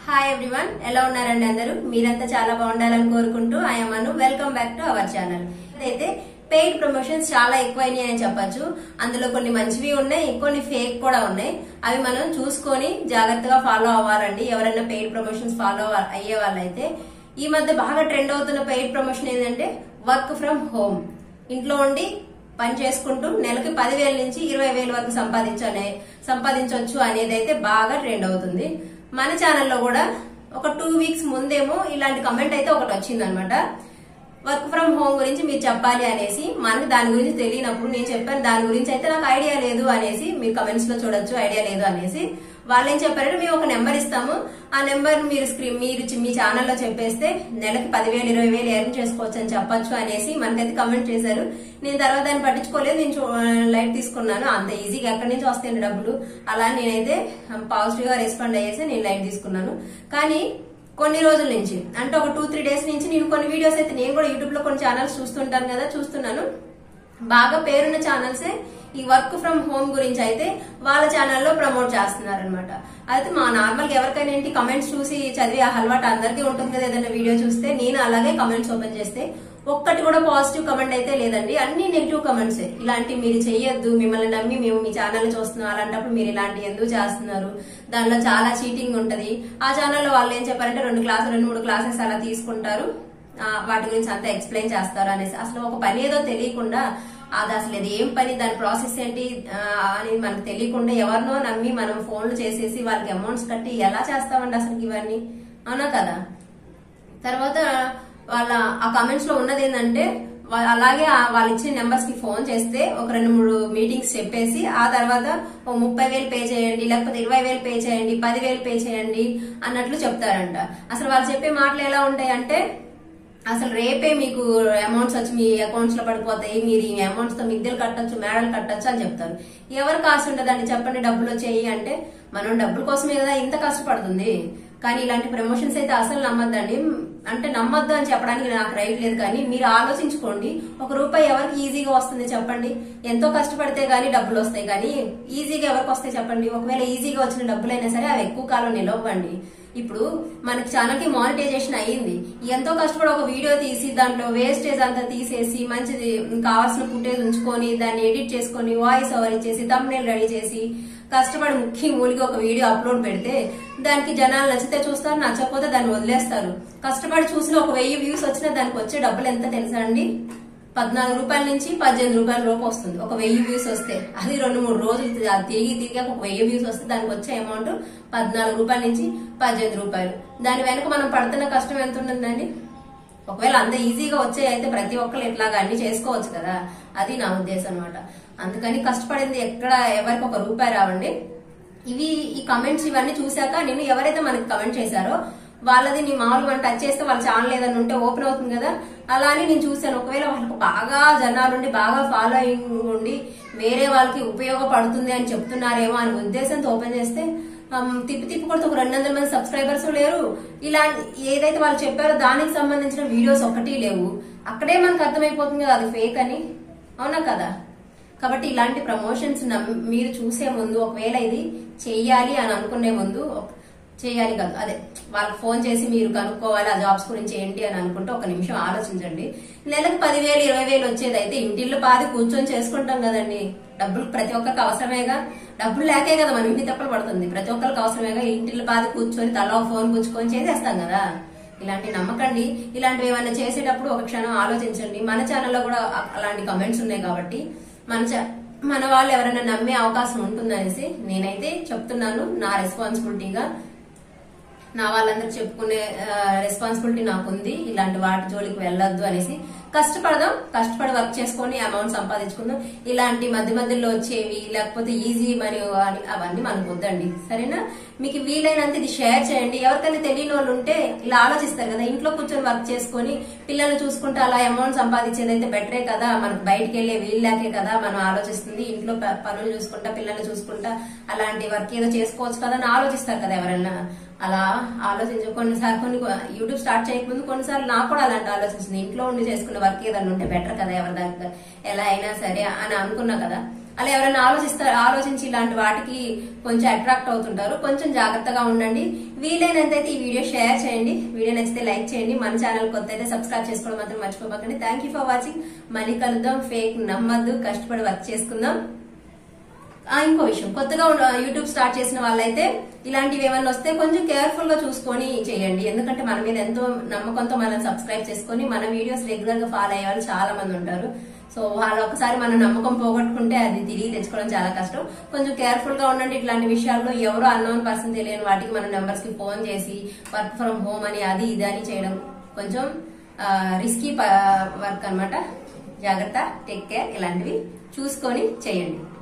hi everyone ఎలా ఉన్నారండి అందరూ మీరంతా చాలా బాగుండాలని కోరుకుంటూ ఆయమ్మను welcome back to our channel అయితే పెయిడ్ ప్రమోషన్స్ చాలా ఎక్కువైనాయి అని చెప్పొచ్చు అందులో కొన్ని మంచివి ఉన్నాయి కొన్ని ఫేక్ కూడా ఉన్నాయి అవి మనం చూసుకొని జాగ్రత్తగా ఫాలో అవ్వాలండి ఎవరైనా పెయిడ్ ప్రమోషన్స్ ఫాలో అయ్యే వాళ్ళైతే ఈ మధ్య బాగా ట్రెండ్ అవుతున్న పెయిడ్ ప్రమోషన్ ఏంటంటే వర్క్ ఫ్రమ్ హోమ్ ఇంట్లో ఉండి పని చేసుకుంటూ నెలకి పదివేల నుంచి ఇరవై వేల వరకు సంపాదించనే సంపాదించవచ్చు అనేది అయితే బాగా ట్రెండ్ అవుతుంది మన ఛానల్లో కూడా ఒక టూ వీక్స్ ముందేమో ఇలాంటి కమెంట్ అయితే ఒకటి వచ్చిందనమాట వర్క్ ఫ్రమ్ హోమ్ గురించి మీరు చెప్పాలి అనేసి మనకి దాని గురించి తెలియనప్పుడు నేను చెప్పాను దాని గురించి అయితే నాకు ఐడియా లేదు అనేసి మీరు కమెంట్స్ లో చూడొచ్చు ఐడియా లేదు అనేసి వాళ్ళు ఏం చెప్పారంటే మేము ఒక నెంబర్ ఇస్తాము ఆ నెంబర్ మీరు స్క్రీన్ మీరు చి- మీ ఛానల్లో చెప్పేస్తే నెలకి పదివేలు ఇరవై వేలు ఎర్న్ చేసుకోవచ్చు అని చెప్పొచ్చు అనేసి మనకైతే కమెంట్ చేశారు నేను తర్వాత దాన్ని పట్టించుకోలేదు నేను చూ- లైట్ తీసుకున్నాను అంత ఈజీగా ఎక్కడి నుంచి వస్తాయండి డబ్బులు అలా నేనైతే పాజిటివ్ గా రెస్పాండ్ అయ్యేసి నేను లైట్ తీసుకున్నాను కానీ కొన్ని రోజుల నుంచి అంటే ఒక టూ త్రీ డేస్ నుంచి నేను కొన్ని వీడియోస్ అయితే నేను కూడా యూట్యూబ్ లో కొన్ని ఛానల్స్ చూస్తుంటాను కదా చూస్తున్నాను బాగా పేరున్న ఛానల్సే ఈ వర్క్ ఫ్రమ్ హోమ్ గురించి అయితే వాళ్ళ ఛానల్లో ప్రమోట్ చేస్తున్నారు అనమాట అయితే మా నార్మల్ ఎవరికైనా ఏంటి కమెంట్స్ చూసి చదివి ఆ అలవాటు అందరికీ ఉంటుంది కదా ఏదైనా వీడియో చూస్తే నేను అలాగే కమెంట్స్ ఓపెన్ చేస్తే ఒక్కటి కూడా పాజిటివ్ కమెంట్ అయితే లేదండి అన్ని నెగిటివ్ కమెంట్స్ ఇలాంటి మీరు చెయ్యొద్దు మిమ్మల్ని నమ్మి మేము మీ ఛానల్ చూస్తున్నాం అలాంటప్పుడు మీరు ఇలాంటి ఎందుకు చేస్తున్నారు దానిలో చాలా చీటింగ్ ఉంటది ఆ ఛానల్లో వాళ్ళు ఏం చెప్పారంటే రెండు క్లాసులు రెండు మూడు క్లాసెస్ అలా తీసుకుంటారు ఆ, వాటి గురించి అంతా ఎక్స్ప్లెయిన్ చేస్తారు అనేసి అసలు ఒక పని ఏదో తెలియకుండా అది అసలు ఇది ఏం పని దాని ప్రాసెస్ ఏంటి ఆ, అని మనకు తెలియకుండా ఎవరినో నమ్మి మనం ఫోన్లు చేసేసి వాళ్ళకి అమౌంట్స్ కట్టి ఎలా చేస్తామండి అసలు ఇవన్నీ అవునా కదా తర్వాత వాళ్ళ ఆ కమెంట్స్ లో ఉన్నది ఏంటంటే వా- అలాగే ఆ- వాళ్ళు ఇచ్చిన నెంబర్స్ కి ఫోన్ చేస్తే ఒక రెండు మూడు మీటింగ్స్ చెప్పేసి ఆ తర్వాత ఓ ముప్పై వేలు పే చేయండి లేకపోతే ఇరవై వేలు పే చేయండి పదివేలు పే చేయండి అన్నట్లు చెప్తారంట అసలు వాళ్ళు చెప్పే మాటలు ఎలా ఉంటాయి అంటే అసలు రేపే మీకు అమౌంట్స్ వచ్చి మీ అకౌంట్స్ లో పడిపోతాయి మీరు ఈ అమౌంట్స్ తో మిద్దెలు కట్టొచ్చు మేడలు కట్టొచ్చు అని చెప్తారు ఎవరు కాసు ఉండదండి చెప్పండి డబ్బులు వచ్చాయి అంటే మనం డబ్బుల కోసమే కదా ఇంత కష్టపడుతుంది కానీ ఇలాంటి ప్రమోషన్స్ అయితే అసలు నమ్మద్దండి అంటే నమ్మద్దు అని చెప్పడానికి నాకు రైట్ లేదు కానీ మీరు ఆలోచించుకోండి ఒక రూపాయి ఎవరికి ఈజీగా వస్తుంది చెప్పండి ఎంతో కష్టపడితే గానీ డబ్బులు వస్తాయి కానీ ఈజీగా ఎవరికి వస్తాయి చెప్పండి ఒకవేళ ఈజీగా వచ్చిన డబ్బులైనా సరే అవి ఎక్కువ కాలం నిలవండి ఇప్పుడు మనకి ఛానల్ కి మానిటైజేషన్ అయ్యింది ఎంతో కష్టపడి ఒక వీడియో తీసి దాంట్లో వేస్టేజ్ అంతా తీసేసి మంచిది కావాల్సిన ఫుటేజ్ ఉంచుకొని దాన్ని ఎడిట్ చేసుకొని వాయిస్ ఓవర్ ఇచ్చేసి తమ్నేల్ రెడీ చేసి కష్టపడి ముఖ్య మూలికి ఒక వీడియో అప్లోడ్ పెడితే దానికి జనాలు నచ్చితే చూస్తారు నచ్చకపోతే దాన్ని వదిలేస్తారు కష్టపడి చూసిన ఒక వెయ్యి వ్యూస్ వచ్చినా దానికి వచ్చే డబ్బులు ఎంత తెలుసా అండి పద్నాలుగు రూపాయల నుంచి పద్దెనిమిది రూపాయల లోపు వస్తుంది ఒక వెయ్యి వ్యూస్ వస్తే అది రెండు మూడు రోజులు తి- అది తిరిగి తిరిగి ఒక వెయ్యి వ్యూస్ వస్తే దానికి వచ్చే అమౌంట్ పద్నాలుగు రూపాయల నుంచి పద్దెనిమిది రూపాయలు దాని వెనుక మనం పడుతున్న కష్టం ఎంత ఉంటుందండి ఒకవేళ అంత ఈజీగా వచ్చే అయితే ప్రతి ఒక్కరు ఇట్లాగా అన్ని చేసుకోవచ్చు కదా అది నా ఉద్దేశం అనమాట అందుకని కష్టపడింది ఎక్కడ ఎవరికి ఒక రూపాయి రావండి ఇవి ఈ కమెంట్స్ ఇవన్నీ చూశాక నేను ఎవరైతే మనకి కమెంట్ చేశారో వాళ్ళది నీ మామూలుగా మనం టచ్ చేస్తే వాళ్ళ ఛానల్ ఏదైనా ఉంటే ఓపెన్ అవుతుంది కదా అలా అని నేను చూశాను ఒకవేళ వాళ్ళకి బాగా జనాలు ఉండి బాగా ఫాలోయింగ్ ఉండి వేరే వాళ్ళకి ఉపయోగపడుతుంది అని చెప్తున్నారేమో అనే ఉద్దేశంతో ఓపెన్ చేస్తే ఆమ్, తిప్పి తిప్పి కొడితే ఒక రెండు వందల మంది సబ్స్క్రైబర్స్ లేరు ఇలా ఏదైతే వాళ్ళు చెప్పారో దానికి సంబంధించిన వీడియోస్ ఒకటి లేవు అక్కడే మనకు అర్థమైపోతుంది కదా అది ఫేక్ అని అవునా కదా కాబట్టి ఇలాంటి ప్రమోషన్స్ నమ్- మీరు చూసే ముందు ఒకవేళ ఇది చెయ్యాలి అని అనుకునే ముందు ఒక- చేయాలి కాదు అదే వాళ్ళకి ఫోన్ చేసి మీరు కనుక్కోవాలి ఆ జాబ్స్ గురించి ఏంటి అని అనుకుంటే ఒక నిమిషం ఆలోచించండి నెలకు పదివేలు ఇరవై వేలు వచ్చేది అయితే ఇంటిల్లు పాది కూర్చొని చేసుకుంటాం కదండి డబ్బులు ప్రతి ఒక్కరికి అవసరమేగా డబ్బులు లేకే కదా మనం ఇంటి తప్పలు పడుతుంది ప్రతి ఒక్కరికి అవసరమేగా ఇంటిల్లు పాది కూర్చొని తల ఫోన్ పుచ్చుకొని చేసేస్తాం కదా ఇలాంటి నమ్మకండి ఇలాంటివి ఏమైనా చేసేటప్పుడు ఒక క్షణం ఆలోచించండి మన ఛానల్లో కూడా అ- అలాంటి కమెంట్స్ ఉన్నాయి కాబట్టి మన ఛా- మన వాళ్ళు ఎవరైనా నమ్మే అవకాశం ఉంటుందనేసి నేనైతే చెప్తున్నాను నా రెస్పాన్సిబిలిటీగా నా వాళ్ళందరూ చెప్పుకునే రెస్పాన్సిబిలిటీ నాకుంది ఇలాంటి వాటి జోలికి వెళ్ళొద్దు అనేసి కష్టపడదాం కష్టపడి వర్క్ చేసుకొని అమౌంట్ సంపాదించుకుందాం ఇలాంటి మధ్య మధ్యలో వచ్చేవి లేకపోతే ఈజీ మనీ అని అవన్నీ మనకు వద్దండి సరేనా మీకు వీలైనంత ఇది షేర్ చేయండి ఎవరికైనా తెలియని వాళ్ళు ఉంటే ఇలా ఆలోచిస్తారు కదా ఇంట్లో కూర్చొని వర్క్ చేసుకొని పిల్లల్ని చూసుకుంటే అలా అమౌంట్ సంపాదించేది అయితే బెటరే కదా మనకు బయటికి వెళ్ళే వీళ్ళకే కదా మనం ఆలోచిస్తుంది ఇంట్లో ప- పనులు చూసుకుంటా పిల్లల్ని చూసుకుంటా అలాంటి వర్క్ ఏదో చేసుకోవచ్చు కదా అని ఆలోచిస్తారు కదా ఎవరైనా అలా ఆలోచించు కొన్నిసార్లు కొన్ని యూట్యూబ్ స్టార్ట్ చేయకముందు కొన్నిసార్లు నాకు కూడా అలాంటి ఆలోచించింది ఇంట్లో ఉండి చేసుకున్న వర్క్ ఏదైనా ఉంటే బెటర్ కదా ఎవరి దగ్గర ఎలా అయినా సరే అని అనుకున్నా కదా అలా ఎవరైనా ఆలోచిస్తారు ఆలోచించి ఇలాంటి వాటికి కొంచెం అట్రాక్ట్ అవుతుంటారు కొంచెం జాగ్రత్తగా ఉండండి వీలైనంతైతే ఈ వీడియో షేర్ చేయండి వీడియో నచ్చితే లైక్ చేయండి మన ఛానల్ కొత్త అయితే సబ్స్క్రైబ్ చేసుకోవడం మాత్రం మర్చిపోకండి థ్యాంక్ యూ ఫర్ వాచింగ్ మళ్ళీ కలుద్దాం ఫేక్ నమ్మద్దు కష్టపడి వర్క్ చేసుకుందాం ఆ, ఇంకో విషయం కొత్తగా ఉన్న- యూట్యూబ్ స్టార్ట్ చేసిన వాళ్ళైతే ఇలాంటివి ఏమైనా వస్తే కొంచెం కేర్ఫుల్ గా చూసుకొని చేయండి ఎందుకంటే మన మీద ఎంతో నమ్మకంతో మనం సబ్స్క్రైబ్ చేసుకొని మన వీడియోస్ రెగ్యులర్ గా ఫాలో అయ్యే వాళ్ళు చాలా మంది ఉంటారు సో వాళ్ళు ఒకసారి మన నమ్మకం పోగొట్టుకుంటే అది తిరిగి తెచ్చుకోవడం చాలా కష్టం కొంచెం కేర్ఫుల్ గా ఉండండి ఇట్లాంటి విషయాల్లో ఎవరో అన్నోన్ పర్సన్ తెలియని వాటికి మన నెంబర్స్ కి ఫోన్ చేసి వర్క్ ఫ్రమ్ హోమ్ అని అది ఇది అని చేయడం కొంచెం రిస్కీ వర్క్ అన్నమాట జాగ్రత్త టేక్ కేర్ ఇలాంటివి చూసుకొని చేయండి